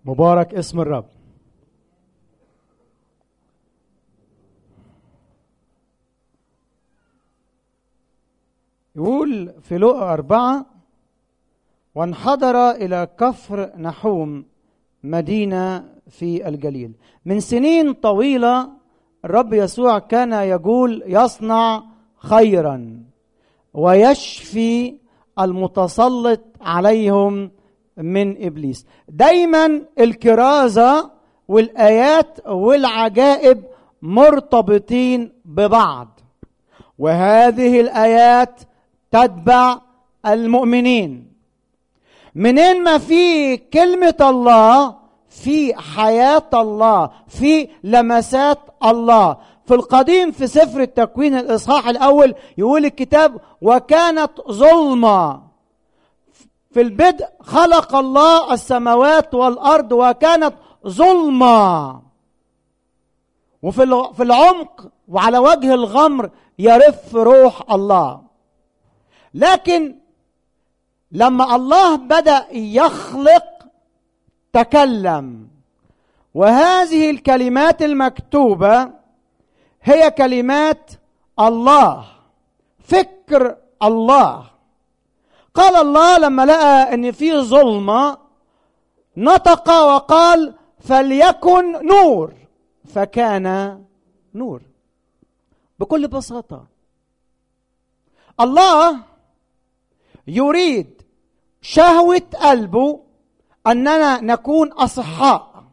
مبارك اسم الرب يقول في لقا أربعة وانحدر إلى كفر نحوم مدينة في الجليل من سنين طويلة الرب يسوع كان يقول يصنع خيرا ويشفي المتسلط عليهم من ابليس دايما الكرازه والايات والعجائب مرتبطين ببعض وهذه الايات تتبع المؤمنين منين ما في كلمه الله في حياه الله في لمسات الله في القديم في سفر التكوين الاصحاح الاول يقول الكتاب وكانت ظلمه في البدء خلق الله السماوات والارض وكانت ظلمه وفي في العمق وعلى وجه الغمر يرف روح الله لكن لما الله بدا يخلق تكلم وهذه الكلمات المكتوبه هي كلمات الله فكر الله قال الله لما لقى ان في ظلمه نطق وقال فليكن نور فكان نور بكل بساطه الله يريد شهوه قلبه اننا نكون اصحاء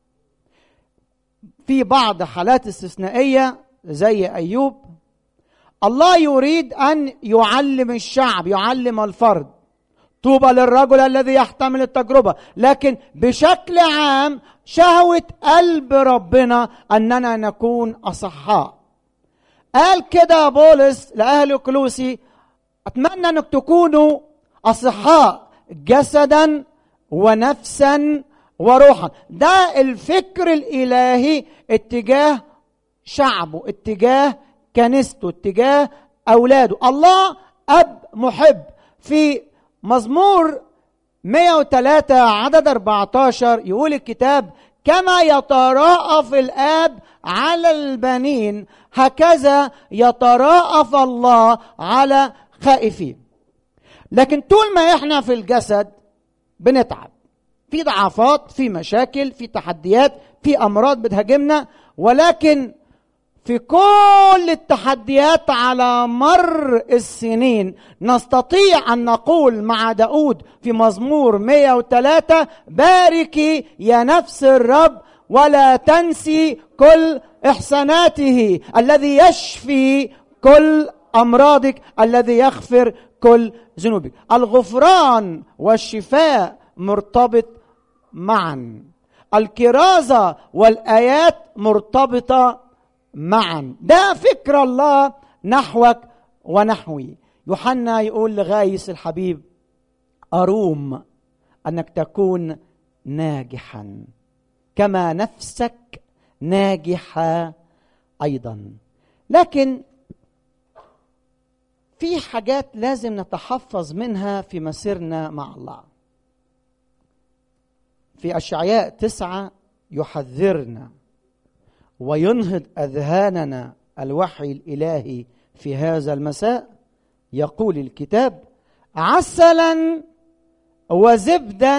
في بعض حالات استثنائيه زي ايوب الله يريد ان يعلم الشعب يعلم الفرد طوبى للرجل الذي يحتمل التجربه لكن بشكل عام شهوه قلب ربنا اننا نكون اصحاء قال كده بولس لاهل كلوسي اتمنى انك تكونوا اصحاء جسدا ونفسا وروحا ده الفكر الالهي اتجاه شعبه اتجاه كنيسته اتجاه اولاده الله اب محب في مزمور 103 عدد 14 يقول الكتاب كما يتراءف الاب على البنين هكذا يتراءف الله على خائفين لكن طول ما احنا في الجسد بنتعب في ضعفات في مشاكل في تحديات في امراض بتهاجمنا ولكن في كل التحديات على مر السنين نستطيع أن نقول مع داود في مزمور 103 باركي يا نفس الرب ولا تنسي كل إحساناته الذي يشفي كل أمراضك الذي يغفر كل ذنوبك الغفران والشفاء مرتبط معا الكرازة والآيات مرتبطة معا ده فكر الله نحوك ونحوي يوحنا يقول لغايس الحبيب أروم أنك تكون ناجحا كما نفسك ناجحة أيضا لكن في حاجات لازم نتحفظ منها في مسيرنا مع الله في أشعياء تسعة يحذرنا وينهض اذهاننا الوحي الالهي في هذا المساء يقول الكتاب عسلا وزبدا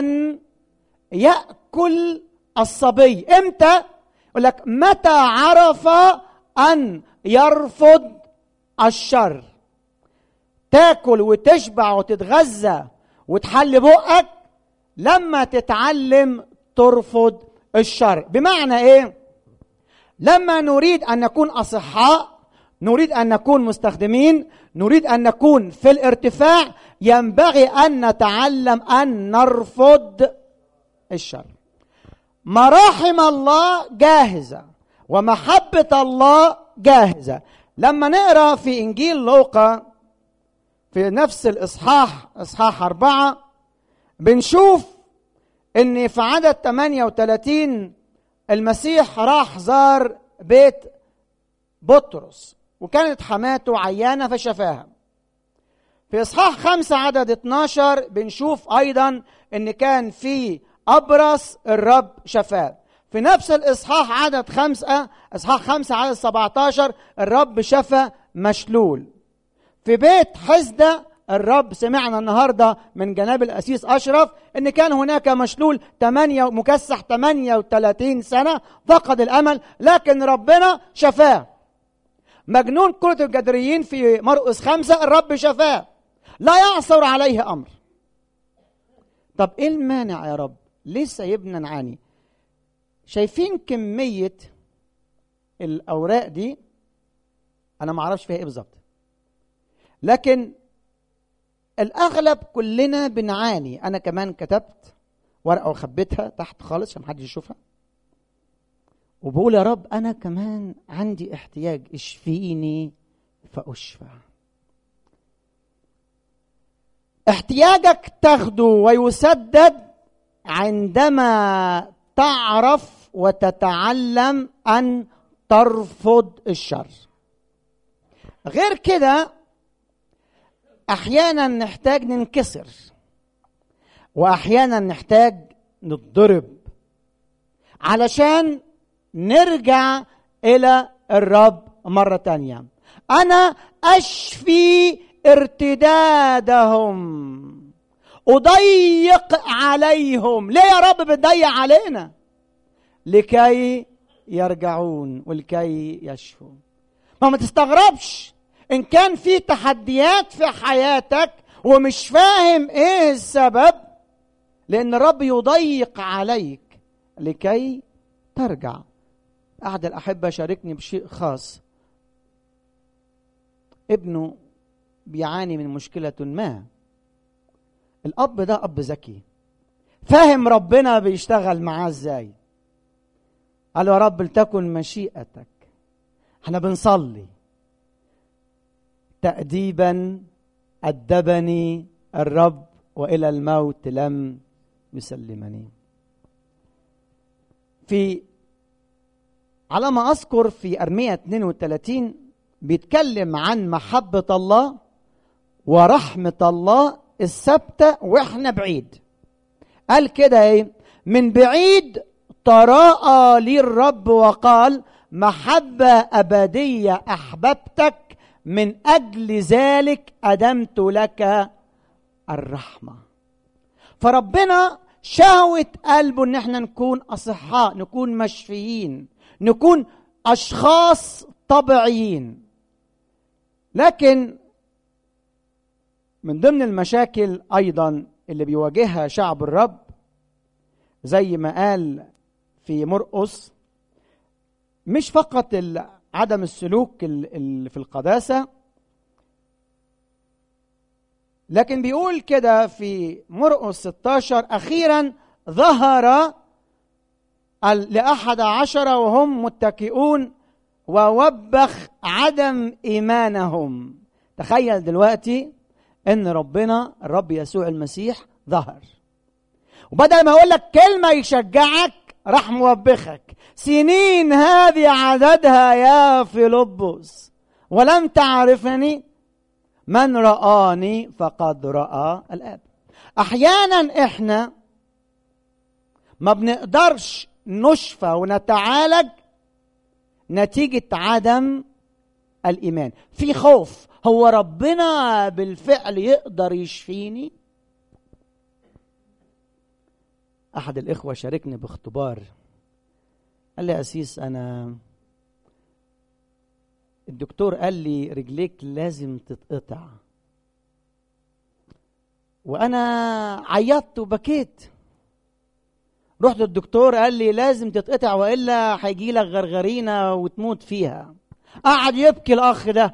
ياكل الصبي امتى يقول لك متى عرف ان يرفض الشر تاكل وتشبع وتتغذى وتحل بقك لما تتعلم ترفض الشر بمعنى ايه لما نريد ان نكون اصحاء نريد ان نكون مستخدمين نريد ان نكون في الارتفاع ينبغي ان نتعلم ان نرفض الشر مراحم الله جاهزه ومحبه الله جاهزه لما نقرا في انجيل لوقا في نفس الاصحاح اصحاح اربعه بنشوف ان في عدد 38 المسيح راح زار بيت بطرس وكانت حماته عيانة فشفاها في إصحاح خمسة عدد 12 بنشوف أيضا إن كان في أبرص الرب شفاه في نفس الإصحاح عدد خمسة إصحاح خمسة عدد 17 الرب شفى مشلول في بيت حزدة الرب سمعنا النهاردة من جناب الأسيس أشرف أن كان هناك مشلول 8 مكسح 38 سنة فقد الأمل لكن ربنا شفاه مجنون كرة الجدريين في مرقس خمسة الرب شفاه لا يعثر عليه أمر طب إيه المانع يا رب ليه سايبنا نعاني شايفين كمية الأوراق دي أنا ما أعرفش فيها إيه بالظبط لكن الأغلب كلنا بنعاني أنا كمان كتبت ورقة وخبيتها تحت خالص عشان محدش يشوفها وبقول يا رب أنا كمان عندي احتياج اشفيني فأشفى احتياجك تاخده ويسدد عندما تعرف وتتعلم ان ترفض الشر غير كده احيانا نحتاج ننكسر واحيانا نحتاج نتضرب علشان نرجع الى الرب مره تانيه انا اشفي ارتدادهم اضيق عليهم ليه يا رب بتضيق علينا لكي يرجعون ولكي يشفوا ما ما تستغربش ان كان في تحديات في حياتك ومش فاهم ايه السبب لان الرب يضيق عليك لكي ترجع احد الاحبه شاركني بشيء خاص ابنه بيعاني من مشكله ما الاب ده اب ذكي فاهم ربنا بيشتغل معاه ازاي قال يا رب لتكن مشيئتك احنا بنصلي تأديبا أدبني الرب وإلى الموت لم يسلمني في على ما أذكر في أرمية 32 بيتكلم عن محبة الله ورحمة الله الثابتة وإحنا بعيد قال كده إيه من بعيد تراءى لي الرب وقال محبة أبدية أحببتك من أجل ذلك أدمت لك الرحمة فربنا شهوة قلبه ان احنا نكون اصحاء نكون مشفيين نكون اشخاص طبيعيين لكن من ضمن المشاكل ايضا اللي بيواجهها شعب الرب زي ما قال في مرقس مش فقط عدم السلوك اللي في القداسه لكن بيقول كده في مرقس 16 أخيرا ظهر لأحد عشر وهم متكئون ووبخ عدم إيمانهم تخيل دلوقتي ان ربنا الرب يسوع المسيح ظهر وبدل ما يقول لك كلمة يشجعك راح موبخك سنين هذه عددها يا فيلبس ولم تعرفني من رآني فقد رأى الآب أحيانا إحنا ما بنقدرش نشفى ونتعالج نتيجة عدم الإيمان في خوف هو ربنا بالفعل يقدر يشفيني أحد الإخوة شاركني باختبار قال لي أسيس أنا الدكتور قال لي رجليك لازم تتقطع وانا عيطت وبكيت رحت للدكتور قال لي لازم تتقطع والا هيجي لك غرغرينه وتموت فيها قعد يبكي الاخ ده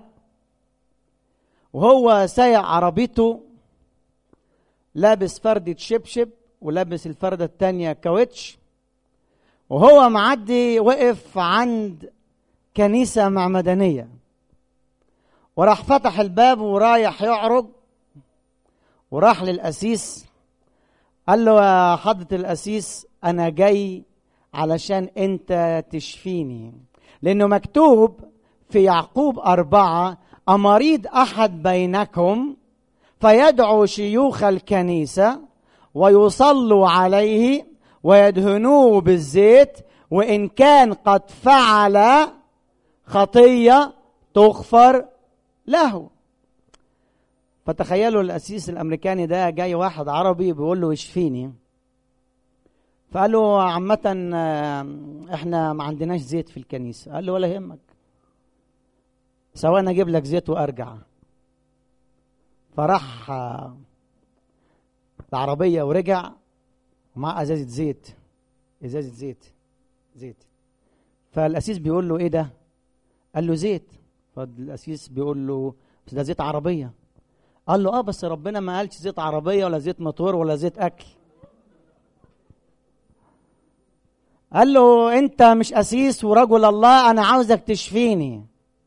وهو سايق عربيته لابس فردة شبشب ولابس الفردة التانية كاوتش وهو معدي وقف عند كنيسة معمدانية وراح فتح الباب ورايح يعرج وراح للأسيس قال له يا حضرة الأسيس أنا جاي علشان أنت تشفيني لأنه مكتوب في يعقوب أربعة أمريض أحد بينكم فيدعو شيوخ الكنيسة ويصلوا عليه ويدهنوه بالزيت وإن كان قد فعل خطية تغفر له فتخيلوا القسيس الامريكاني ده جاي واحد عربي بيقول له اشفيني فقال له عامة آه، احنا ما عندناش زيت في الكنيسة قال له ولا يهمك سواء انا اجيب لك زيت وارجع فراح آه، العربية ورجع ومعاه ازازة زيت ازازة زيت زيت فالقسيس بيقول له ايه ده قال له زيت فالقسيس بيقول له بس ده زيت عربيه قال له اه بس ربنا ما قالش زيت عربيه ولا زيت موتور ولا زيت اكل قال له انت مش قسيس ورجل الله انا عاوزك تشفيني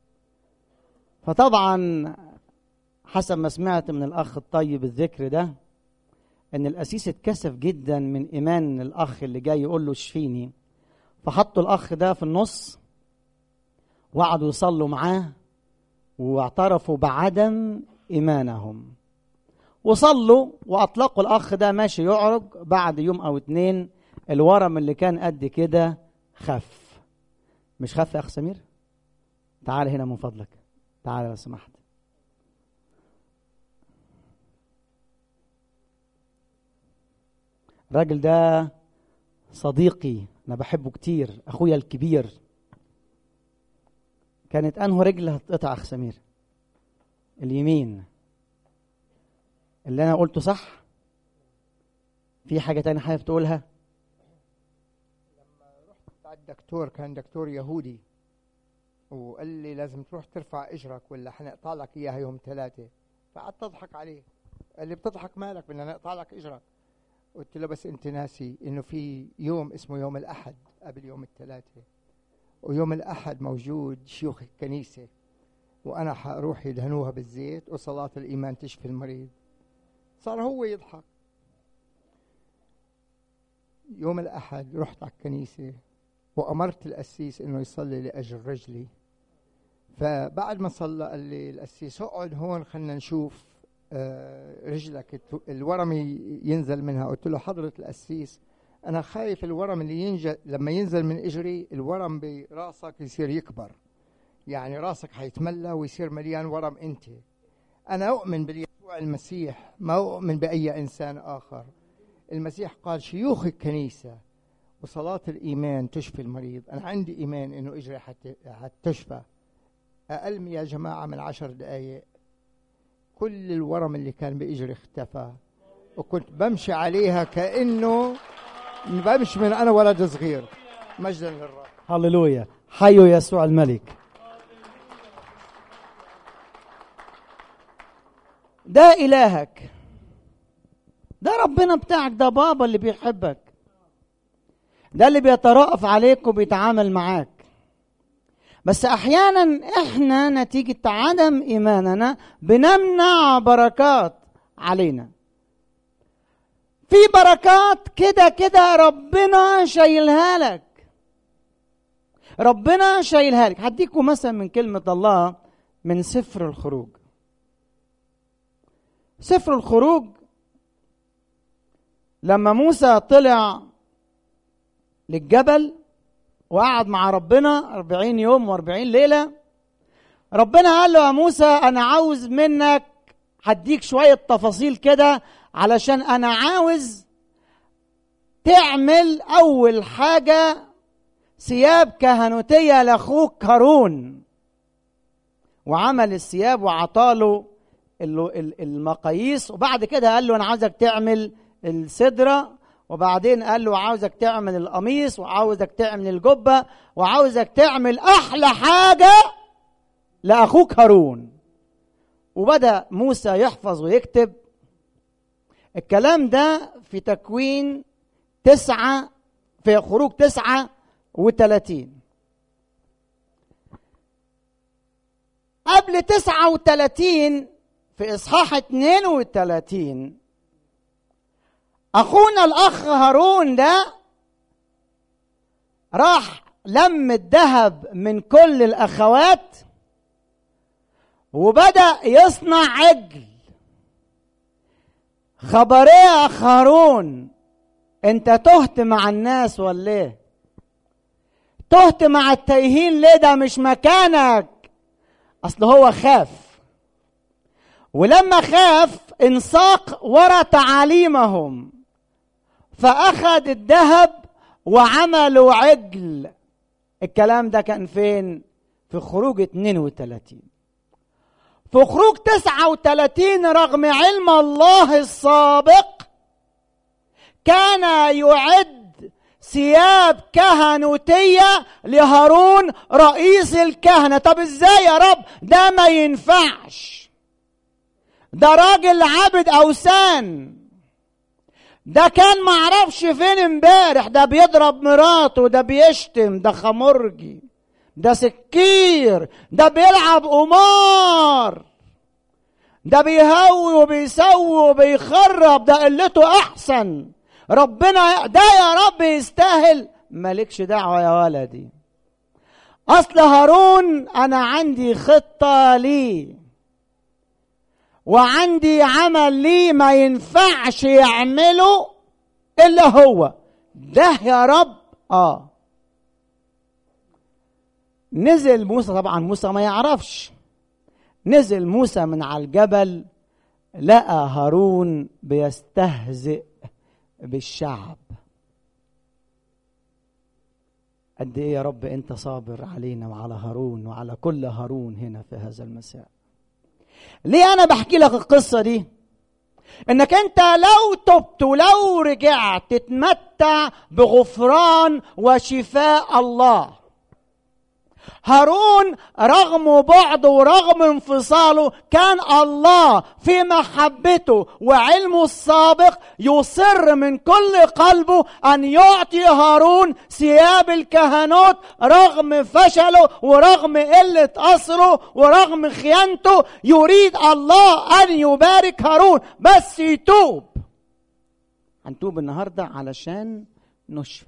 فطبعا حسب ما سمعت من الاخ الطيب الذكر ده ان القسيس اتكسف جدا من ايمان الاخ اللي جاي يقول له اشفيني فحطوا الاخ ده في النص وقعدوا يصلوا معاه واعترفوا بعدم ايمانهم وصلوا واطلقوا الاخ ده ماشي يعرج بعد يوم او اتنين الورم اللي كان قد كده خف مش خف يا اخ سمير تعال هنا من فضلك تعال لو سمحت الراجل ده صديقي انا بحبه كتير اخويا الكبير كانت انه رجل هتقطع اخ سمير اليمين اللي انا قلته صح في حاجه تانية حابب تقولها الدكتور كان دكتور يهودي وقال لي لازم تروح ترفع اجرك ولا حنقطع لك اياها يوم ثلاثه فقعدت اضحك عليه قال لي بتضحك مالك بدنا نقطع لك اجرك قلت له بس انت ناسي انه في يوم اسمه يوم الاحد قبل يوم الثلاثه ويوم الاحد موجود شيوخ الكنيسه وانا حاروح يدهنوها بالزيت وصلاه الايمان تشفي المريض صار هو يضحك يوم الاحد رحت على الكنيسه وامرت القسيس انه يصلي لاجل رجلي فبعد ما صلى قال لي القسيس اقعد هون خلينا نشوف آه، رجلك الورم ينزل منها قلت له حضرة القسيس أنا خايف الورم اللي ينزل لما ينزل من إجري الورم براسك يصير يكبر يعني راسك حيتملى ويصير مليان ورم أنت أنا أؤمن بيسوع المسيح ما أؤمن بأي إنسان آخر المسيح قال شيوخ الكنيسة وصلاة الإيمان تشفي المريض أنا عندي إيمان إنه إجري حتشفى أقل يا جماعة من عشر دقايق كل الورم اللي كان بإجري اختفى وكنت بمشي عليها كأنه بمشي من أنا ولد صغير مجدا للرب هللويا حيوا يسوع الملك ده إلهك ده ربنا بتاعك ده بابا اللي بيحبك ده اللي بيترأف عليك وبيتعامل معاك بس احيانا احنا نتيجه عدم ايماننا بنمنع بركات علينا في بركات كده كده ربنا شايلها لك ربنا شايلها لك هديكم مثلا من كلمه الله من سفر الخروج سفر الخروج لما موسى طلع للجبل وقعد مع ربنا أربعين يوم وأربعين ليلة ربنا قال له يا موسى أنا عاوز منك هديك شوية تفاصيل كده علشان أنا عاوز تعمل أول حاجة ثياب كهنوتية لأخوك هارون وعمل الثياب وعطاله المقاييس وبعد كده قال له أنا عاوزك تعمل السدرة وبعدين قال له عاوزك تعمل القميص وعاوزك تعمل الجبة وعاوزك تعمل أحلى حاجة لأخوك هارون وبدأ موسى يحفظ ويكتب الكلام ده في تكوين تسعة في خروج تسعة وثلاثين قبل تسعة وثلاثين في إصحاح اثنين وثلاثين اخونا الاخ هارون ده راح لم الذهب من كل الاخوات وبدا يصنع عجل خبريه اخ هارون انت تهت مع الناس ولا ايه تهت مع التايهين ليه ده مش مكانك اصل هو خاف ولما خاف انساق ورا تعاليمهم فاخذ الذهب وعملوا عجل الكلام ده كان فين في خروج 32 في خروج 39 رغم علم الله السابق كان يعد ثياب كهنوتية لهارون رئيس الكهنة طب ازاي يا رب ده ما ينفعش ده راجل عبد أوثان ده كان معرفش فين امبارح ده بيضرب مراته ده بيشتم ده خمرجي ده سكير ده بيلعب قمار ده بيهوي وبيسوي وبيخرب ده قلته احسن ربنا ده يا رب يستاهل مالكش دعوه يا ولدي اصل هارون انا عندي خطه ليه وعندي عمل ليه ما ينفعش يعمله الا هو ده يا رب اه نزل موسى طبعا موسى ما يعرفش نزل موسى من على الجبل لقى هارون بيستهزئ بالشعب قد ايه يا رب انت صابر علينا وعلى هارون وعلى كل هارون هنا في هذا المساء ليه انا بحكي لك القصه دي انك انت لو تبت ولو رجعت تتمتع بغفران وشفاء الله هارون رغم بعده ورغم انفصاله كان الله في محبته وعلمه السابق يصر من كل قلبه ان يعطي هارون ثياب الكهنوت رغم فشله ورغم قله اصله ورغم خيانته يريد الله ان يبارك هارون بس يتوب هنتوب النهارده علشان نشفى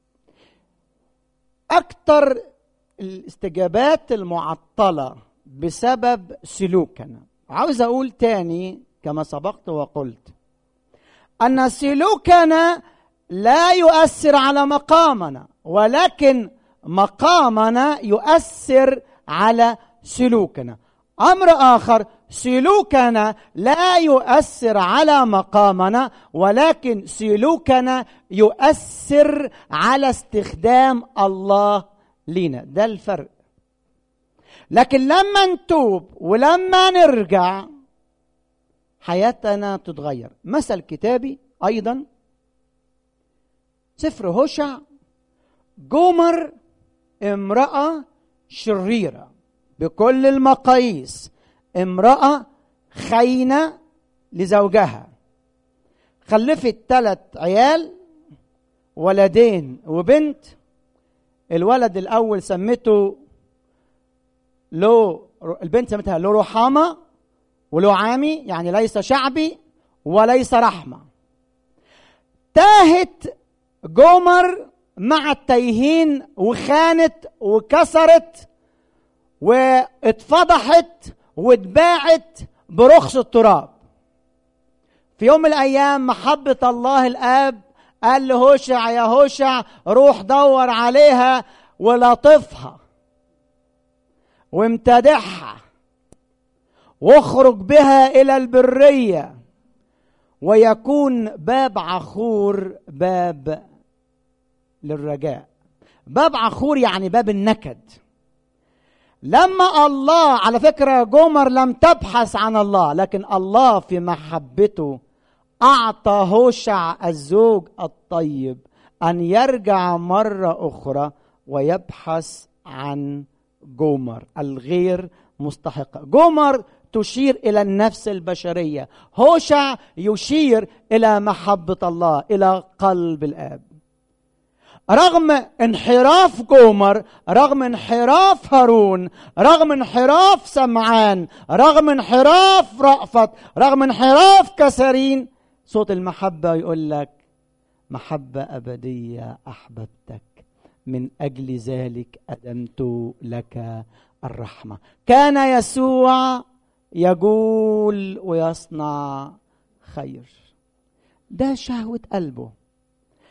اكتر الاستجابات المعطلة بسبب سلوكنا عاوز أقول تاني كما سبقت وقلت أن سلوكنا لا يؤثر على مقامنا ولكن مقامنا يؤثر على سلوكنا أمر آخر سلوكنا لا يؤثر على مقامنا ولكن سلوكنا يؤثر على استخدام الله لينا ده الفرق لكن لما نتوب ولما نرجع حياتنا تتغير مثل كتابي ايضا سفر هوشع جومر امراه شريره بكل المقاييس امراه خاينه لزوجها خلفت ثلاث عيال ولدين وبنت الولد الاول سمته لو البنت سمتها لو رحامه ولو عامي يعني ليس شعبي وليس رحمه تاهت جومر مع التايهين وخانت وكسرت واتفضحت واتباعت برخص التراب في يوم من الايام محبه الله الاب قال لهوشع يا هوشع روح دور عليها ولطفها وامتدحها واخرج بها الى البريه ويكون باب عخور باب للرجاء باب عخور يعني باب النكد لما الله على فكره جومر لم تبحث عن الله لكن الله في محبته اعطى هوشع الزوج الطيب ان يرجع مره اخرى ويبحث عن جومر الغير مستحقه جومر تشير الى النفس البشريه هوشع يشير الى محبه الله الى قلب الاب رغم انحراف جومر رغم انحراف هارون رغم انحراف سمعان رغم انحراف رأفت رغم انحراف كسرين صوت المحبة يقول لك محبة أبدية أحببتك من أجل ذلك أدمت لك الرحمة كان يسوع يقول ويصنع خير ده شهوة قلبه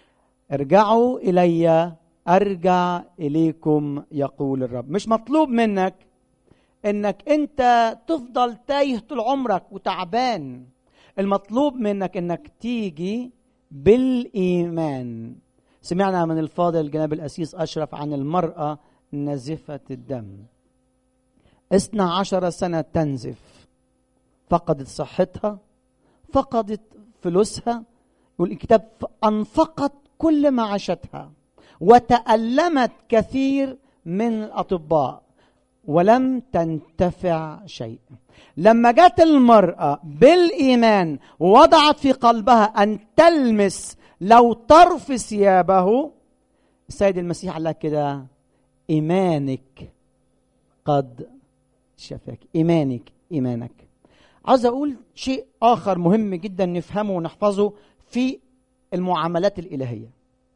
ارجعوا الي ارجع اليكم يقول الرب مش مطلوب منك انك انت تفضل تايه طول عمرك وتعبان المطلوب منك انك تيجي بالايمان سمعنا من الفاضل جناب الاسيس اشرف عن المراه نزفه الدم اثنا عشر سنه تنزف فقدت صحتها فقدت فلوسها يقول الكتاب انفقت كل معاشتها وتألمت كثير من الأطباء ولم تنتفع شيء لما جت المرأة بالإيمان ووضعت في قلبها أن تلمس لو طرف ثيابه السيد المسيح قال لك كده إيمانك قد شفاك إيمانك إيمانك عاوز أقول شيء آخر مهم جدا نفهمه ونحفظه في المعاملات الإلهية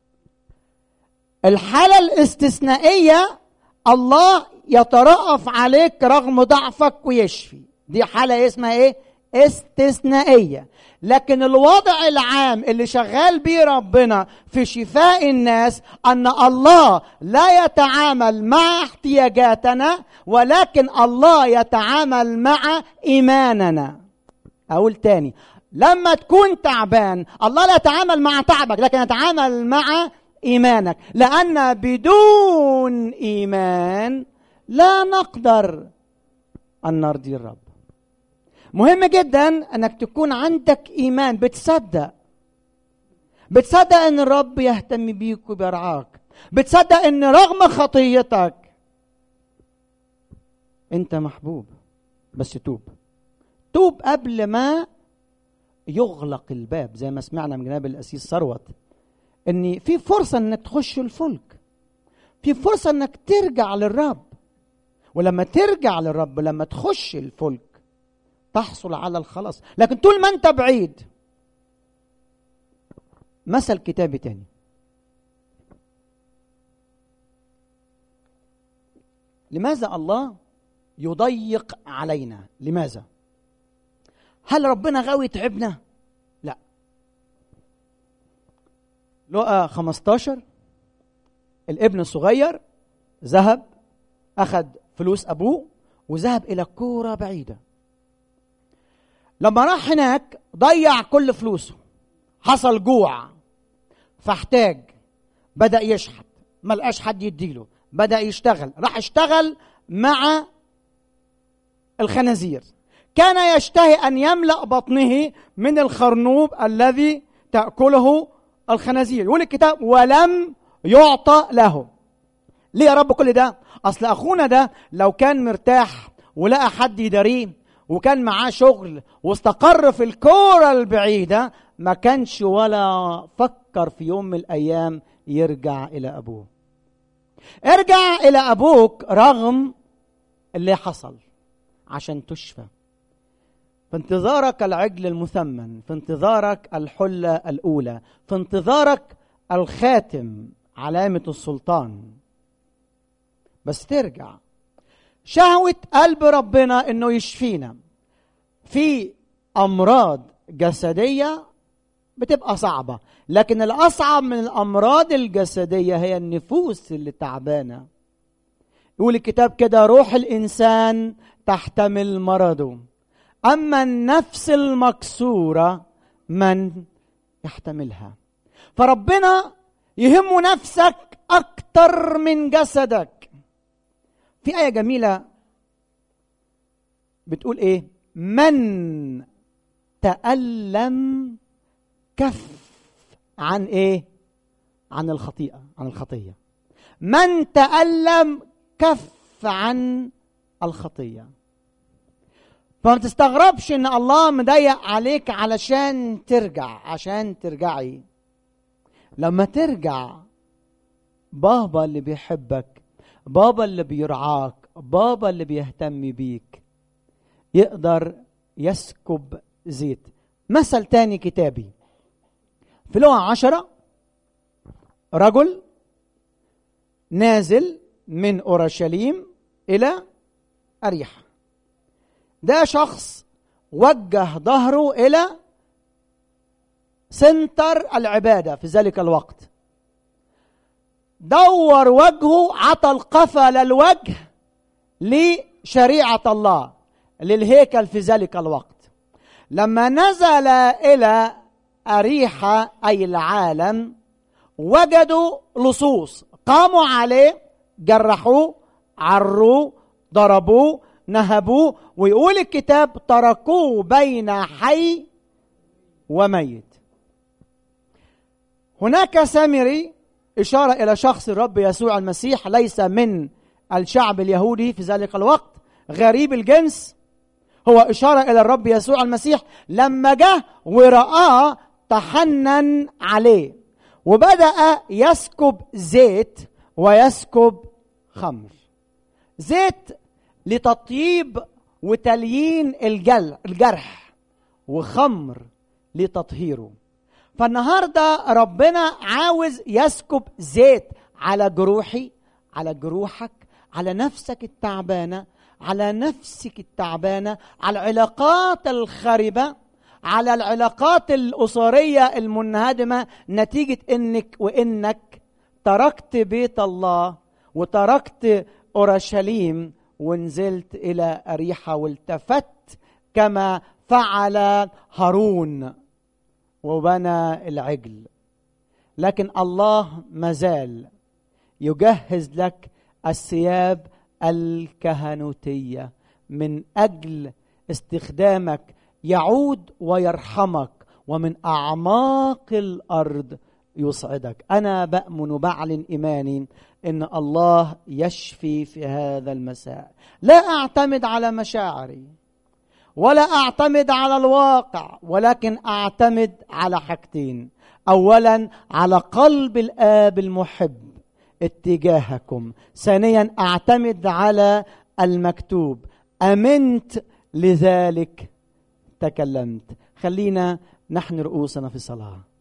الحالة الاستثنائية الله يترأف عليك رغم ضعفك ويشفي دي حالة اسمها ايه استثنائية لكن الوضع العام اللي شغال بيه ربنا في شفاء الناس ان الله لا يتعامل مع احتياجاتنا ولكن الله يتعامل مع ايماننا اقول تاني لما تكون تعبان الله لا يتعامل مع تعبك لكن يتعامل مع ايمانك لان بدون ايمان لا نقدر ان نرضي الرب مهم جدا انك تكون عندك ايمان بتصدق بتصدق ان الرب يهتم بيك وبيرعاك بتصدق ان رغم خطيتك انت محبوب بس توب توب قبل ما يغلق الباب زي ما سمعنا من جناب الاسيس ثروت ان في فرصه انك تخش الفلك في فرصه انك ترجع للرب ولما ترجع للرب لما تخش الفلك تحصل على الخلاص لكن طول ما انت بعيد مثل كتابي تاني لماذا الله يضيق علينا لماذا هل ربنا غاوي يتعبنا لا لقى 15 الابن الصغير ذهب اخذ فلوس ابوه وذهب الى كوره بعيده لما راح هناك ضيع كل فلوسه حصل جوع فاحتاج بدا يشحت ما لقاش حد يديله بدا يشتغل راح اشتغل مع الخنازير كان يشتهي ان يملا بطنه من الخرنوب الذي تاكله الخنازير يقول الكتاب ولم يعطى له ليه يا رب كل ده اصل اخونا ده لو كان مرتاح ولقى حد يداريه وكان معاه شغل واستقر في الكوره البعيده ما كانش ولا فكر في يوم من الايام يرجع الى ابوه ارجع الى ابوك رغم اللي حصل عشان تشفى في انتظارك العجل المثمن في انتظارك الحله الاولى في انتظارك الخاتم علامه السلطان بس ترجع شهوه قلب ربنا انه يشفينا في امراض جسديه بتبقى صعبه لكن الاصعب من الامراض الجسديه هي النفوس اللي تعبانه يقول الكتاب كده روح الانسان تحتمل مرضه اما النفس المكسوره من يحتملها فربنا يهم نفسك اكتر من جسدك في ايه جميله بتقول ايه من تألم كف عن ايه عن الخطيئه عن الخطيه من تألم كف عن الخطيه فما تستغربش ان الله مضيق عليك علشان ترجع عشان ترجعي لما ترجع بابا اللي بيحبك بابا اللي بيرعاك بابا اللي بيهتم بيك يقدر يسكب زيت مثل تاني كتابي في لغة عشرة رجل نازل من أورشليم إلى أريحة ده شخص وجه ظهره إلى سنتر العبادة في ذلك الوقت دور وجهه عطى القفا للوجه لشريعة الله للهيكل في ذلك الوقت لما نزل إلى أريحة أي العالم وجدوا لصوص قاموا عليه جرحوه عروه ضربوه نهبوه ويقول الكتاب تركوه بين حي وميت هناك سامري إشارة إلى شخص الرب يسوع المسيح ليس من الشعب اليهودي في ذلك الوقت غريب الجنس هو إشارة إلى الرب يسوع المسيح لما جه ورآه تحنن عليه وبدأ يسكب زيت ويسكب خمر زيت لتطيب وتليين الجل الجرح وخمر لتطهيره فالنهارده ربنا عاوز يسكب زيت على جروحي على جروحك على نفسك التعبانه على نفسك التعبانه على العلاقات الخربه على العلاقات الاسريه المنهدمه نتيجه انك وانك تركت بيت الله وتركت اورشليم ونزلت الى اريحه والتفت كما فعل هارون وبنى العجل لكن الله مازال يجهز لك الثياب الكهنوتيه من اجل استخدامك يعود ويرحمك ومن اعماق الارض يصعدك انا بامن وبعلن ايماني ان الله يشفي في هذا المساء لا اعتمد على مشاعري ولا اعتمد على الواقع ولكن اعتمد على حاجتين اولا على قلب الاب المحب اتجاهكم ثانيا اعتمد على المكتوب امنت لذلك تكلمت خلينا نحن رؤوسنا في صلاه